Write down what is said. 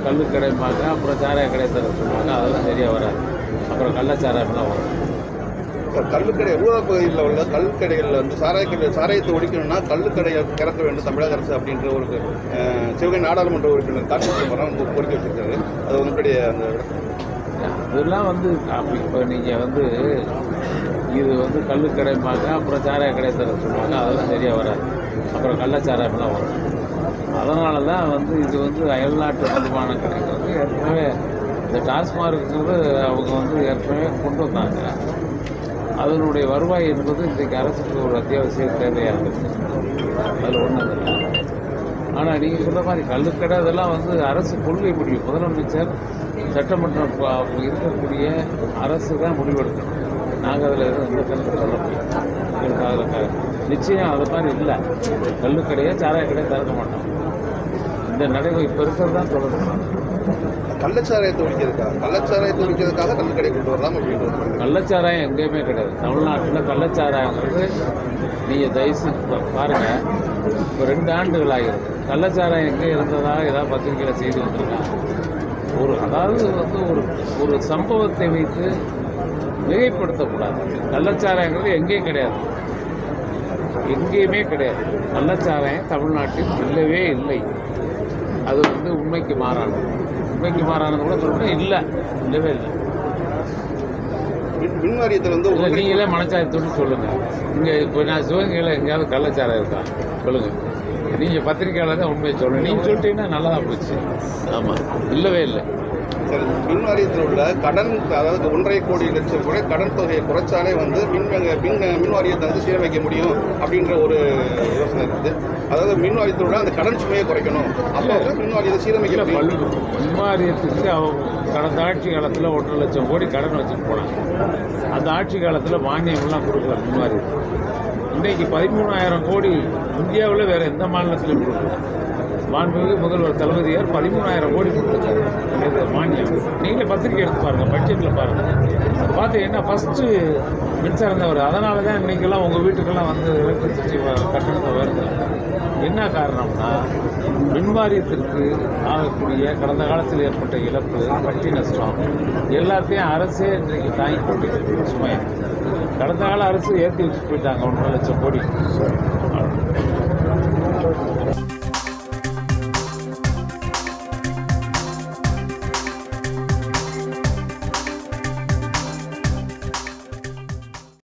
கல்லு கடைம்பாங்க அப்புறம் சாராய கடை தர சொல்லுவாங்க அதெல்லாம் சரியாக வராது அப்புறம் கள்ளச்சாராயம்லாம் வரும் இப்ப கள்ளுக்கடை ஊரக பகுதியில் உள்ள கல்லுக்கடைகளில் வந்து சாராய கடை சாராயத்தை ஒழிக்கணும்னா கள்ளுக்கடையை திறக்க வேண்டும் தமிழக அரசு அப்படின்ற ஒரு அஹ், சிவகங்கை நாடாளுமன்ற உறுப்பினர் கார்த்திக் சிதம்பரம் வந்து கோரிக்கை வச்சிருக்காரு அது உங்களுடைய அந்த அதெல்லாம் வந்து அப்படி இப்போ நீங்கள் வந்து இது வந்து கல்லு கடைம்பாங்க அப்புறம் சாராய கடை தர சொல்லுவாங்க அதெல்லாம் சரியாக வராது அப்புறம் கள்ளச்சாராயம்லாம் வரும் அதனால தான் வந்து இது வந்து அயல்நாட்டு மதுபான கடைங்கிறது ஏற்கனவே இந்த டாஸ்மார்க்ங்கிறது அவங்க வந்து ஏற்கனவே கொண்டு வந்தாங்க அதனுடைய வருவாய் என்பது இன்றைக்கு அரசுக்கு ஒரு அத்தியாவசிய தேவையாக இருக்குது அதில் ஒன்றும் இல்லை ஆனால் நீங்கள் சொல்ற மாதிரி கள்ளுக்கடை அதெல்லாம் வந்து அரசு கொள்கை முடிவு முதலமைச்சர் சட்டமன்றம் ப- இருக்கக்கூடிய அரசு தான் முடிவெடுக்கணும் நாங்கள் அதில் எதுவும் எந்த கருத்து சொல்ல முடியாது எங்களுக்கு அதில் க- நிச்சயம் அது மாதிரி இல்லை கள்ளுக்கடையை சாராய கடையை திறக்க மாட்டோம் இந்த நடைமுறை இப்போ இருக்கிறது தான் தொடரணும் கள்ளச்சாராயத்தை ஒழிக்கிறதுக்காக கள்ளச்சாராயத்தை ஒழிக்கிறதுக்காக கள்ளுக்கடை கொண்டு வரலாம் அப்படின்றது கள்ளச்சாராயம் எங்கேயுமே கிடையாது தமிழ்நாட்டில் கள்ளச்சாராயங்கிறது நீங்கள் தயவுசெய்து பா- பாருங்க இப்போ ரெண்டு ஆண்டுகள் ஆகிறது கள்ளச்சாராயம் எங்கே இருந்ததா ஏதாவது பத்திரிகையில் செய்தி வந்திருக்கா ஒரு அதாவது வந்து ஒரு ஒரு சம்பவத்தை வைத்து மிகைப்படுத்தக்கூடாது கள்ளச்சாராயங்கிறது எங்கேயும் கிடையாது எங்கேயுமே கிடையாது கள்ளச்சாராயம் தமிழ்நாட்டில் இல்லவே இல்லை அது வந்து உண்மைக்கு மாறானது உண்மைக்கு மாறானது கூட சொல்லணும் இல்லை இல்லவே இல்லை மின் மின் வாரியத்தில் வந்து இல்லை ஒரு- நீங்களே மனச்சாயத்தோடு சொல்லுங்க இங்கே இப்போ நான் சிவகங்கையில் எங்கேயாவது கள்ளச்சாரம் இருக்கா சொல்லுங்க நீங்கள் பத்திரிக்கையாளர் தான் உண்மையை சொல்லணும் நீங்கள் சொல்லிட்டீங்கன்னா நல்லா போச்சு ஆமாம் இல்லவே இல்லை சரி, மின் வாரியத்தில் உள்ள கடன் அதாவது ஒன்றரை கோடி லட்சம் கூட கடன் தொகையை குறைச்சாலே வந்து மின் வங்க- மின் மின் வாரியத்தை வந்து சீரமைக்க முடியும் அப்படின்ற ஒரு யோசனை இருக்குது அதாவது மின் வாரியத்தில் உள்ள அந்த கடன் சுமையை குறைக்கணும் அப்போ வந்து மின் வாரியத்தை சீரமைக்க இல்லை முடியும் பல்லு மின்வாரியத்துக்கு அவங்க கடந்த ஆட்சி காலத்தில் ஒன்றரை லட்சம் கோடி கடன் வச்சுட்டு போனாங்க அந்த ஆட்சி காலத்தில் மானியம்லாம் கொடுக்கல மின்வாரியத்துக்கு இன்றைக்கு பதிமூணாயிரம் கோடி இந்தியாவில் வேறு எந்த மாநிலத்திலும் கொடுக்கல மாண்புமிகு முதல்வர் தளபதியார் பதிமூணாயிரம் கோடி கொடுத்துருக்காரு இந்த மானியம் நீங்களே பத்திரிக்கை எடுத்து பாருங்கள் பட்ஜெட்டில் பாருங்கள் பார்த்தீங்கன்னா ஃபஸ்ட்டு மின்சாரம் தான் வருது அதனால தான் இன்றைக்கெல்லாம் உங்கள் வீட்டுக்கெல்லாம் வந்து எலக்ட்ரிசிட்டி கட்டணத்தை வருது என்ன காரணம்னா மின்வாரியத்திற்கு ஆகக்கூடிய கடந்த காலத்தில் ஏற்பட்ட இழப்பு வட்டி நஷ்டம் எல்லாத்தையும் அரசே இன்றைக்கு தாங்கி கொண்டு சுமையா கடந்த கால அரசு ஏற்றி வச்சு போயிட்டாங்க ஒன்றரை லட்சம் கோடி